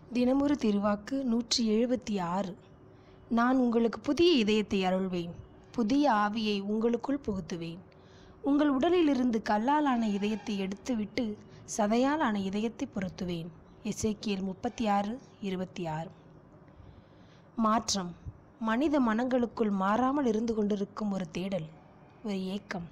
தினமொரு திருவாக்கு நூற்றி எழுபத்தி ஆறு நான் உங்களுக்கு புதிய இதயத்தை அருள்வேன் புதிய ஆவியை உங்களுக்குள் புகுத்துவேன் உங்கள் உடலிலிருந்து கல்லாலான இதயத்தை எடுத்துவிட்டு சதையாலான இதயத்தை பொருத்துவேன் எசேக்கியேல் முப்பத்தி ஆறு இருபத்தி ஆறு மாற்றம் மனித மனங்களுக்குள் மாறாமல் இருந்து கொண்டிருக்கும் ஒரு தேடல் ஒரு ஏக்கம்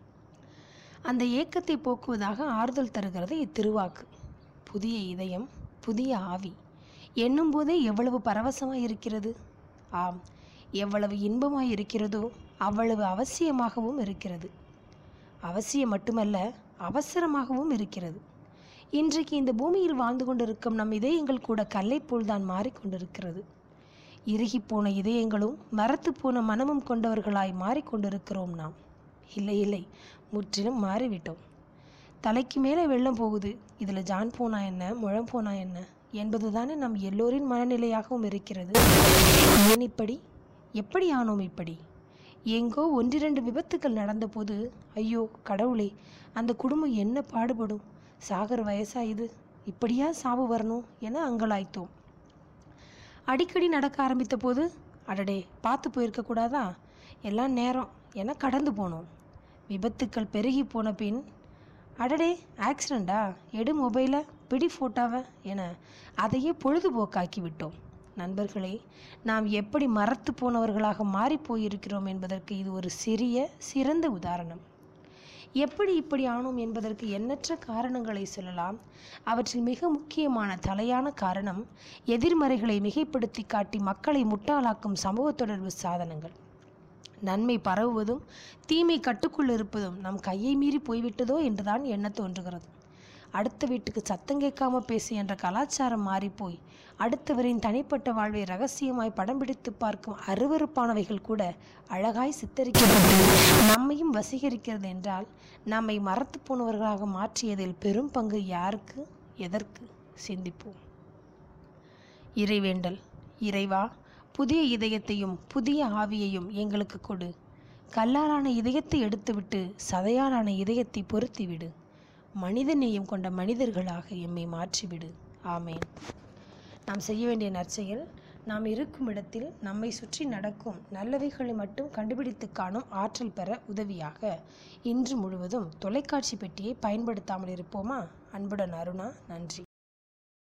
அந்த ஏக்கத்தை போக்குவதாக ஆறுதல் தருகிறது இத்திருவாக்கு புதிய இதயம் புதிய ஆவி எண்ணும் போதே எவ்வளவு பரவசமாய் இருக்கிறது ஆம் எவ்வளவு இன்பமாய் இருக்கிறதோ அவ்வளவு அவசியமாகவும் இருக்கிறது அவசியம் மட்டுமல்ல அவசரமாகவும் இருக்கிறது இன்றைக்கு இந்த பூமியில் வாழ்ந்து கொண்டிருக்கும் நம் இதயங்கள் கூட கல்லை போல்தான் மாறிக்கொண்டிருக்கிறது இறுகிப்போன இதயங்களும் மரத்து போன மனமும் கொண்டவர்களாய் மாறிக்கொண்டிருக்கிறோம் நாம் இல்லை இல்லை முற்றிலும் மாறிவிட்டோம் தலைக்கு மேலே வெள்ளம் போகுது இதில் ஜான் போனா என்ன முழம் போனா என்ன என்பது தானே நம் எல்லோரின் மனநிலையாகவும் இருக்கிறது ஏன் இப்படி எப்படி ஆனோம் இப்படி எங்கோ ஒன்றிரண்டு விபத்துக்கள் நடந்தபோது ஐயோ கடவுளே அந்த குடும்பம் என்ன பாடுபடும் சாகர வயசா இது இப்படியா சாவு வரணும் என அங்கலாய்த்தோம் அடிக்கடி நடக்க ஆரம்பித்த போது அடடே பார்த்து போயிருக்க கூடாதா எல்லாம் நேரம் என கடந்து போனோம் விபத்துக்கள் பெருகி போன பின் அடடே ஆக்சிடெண்டா எடு மொபைலை பிடி ஃபோட்டோவை என அதையே பொழுதுபோக்காக்கி விட்டோம் நண்பர்களே நாம் எப்படி மறத்து போனவர்களாக மாறிப் போயிருக்கிறோம் என்பதற்கு இது ஒரு சிறிய சிறந்த உதாரணம் எப்படி இப்படி ஆனோம் என்பதற்கு எண்ணற்ற காரணங்களை சொல்லலாம் அவற்றில் மிக முக்கியமான தலையான காரணம் எதிர்மறைகளை மிகைப்படுத்தி காட்டி மக்களை முட்டாளாக்கும் சமூக தொடர்பு சாதனங்கள் நன்மை பரவுவதும் தீமை கட்டுக்குள் இருப்பதும் நம் கையை மீறி போய்விட்டதோ என்றுதான் எண்ண தோன்றுகிறது அடுத்த வீட்டுக்கு சத்தம் கேட்காம பேசு என்ற கலாச்சாரம் மாறிப்போய் அடுத்தவரின் தனிப்பட்ட வாழ்வை ரகசியமாய் படம் பிடித்து பார்க்கும் அருவருப்பானவைகள் கூட அழகாய் சித்தரிக்கப்பட்டு நம்மையும் வசீகரிக்கிறது என்றால் நம்மை மறத்து போனவர்களாக மாற்றியதில் பெரும் பங்கு யாருக்கு எதற்கு சிந்திப்போம் இறைவேண்டல் இறைவா புதிய இதயத்தையும் புதிய ஆவியையும் எங்களுக்கு கொடு கல்லாலான இதயத்தை எடுத்துவிட்டு சதையாலான இதயத்தை பொருத்திவிடு மனித நேயம் கொண்ட மனிதர்களாக எம்மை மாற்றிவிடு ஆமேன் நாம் செய்ய வேண்டிய நற்செயல் நாம் இருக்கும் இடத்தில் நம்மை சுற்றி நடக்கும் நல்லவைகளை மட்டும் கண்டுபிடித்து காணும் ஆற்றல் பெற உதவியாக இன்று முழுவதும் தொலைக்காட்சி பெட்டியை பயன்படுத்தாமல் இருப்போமா அன்புடன் அருணா நன்றி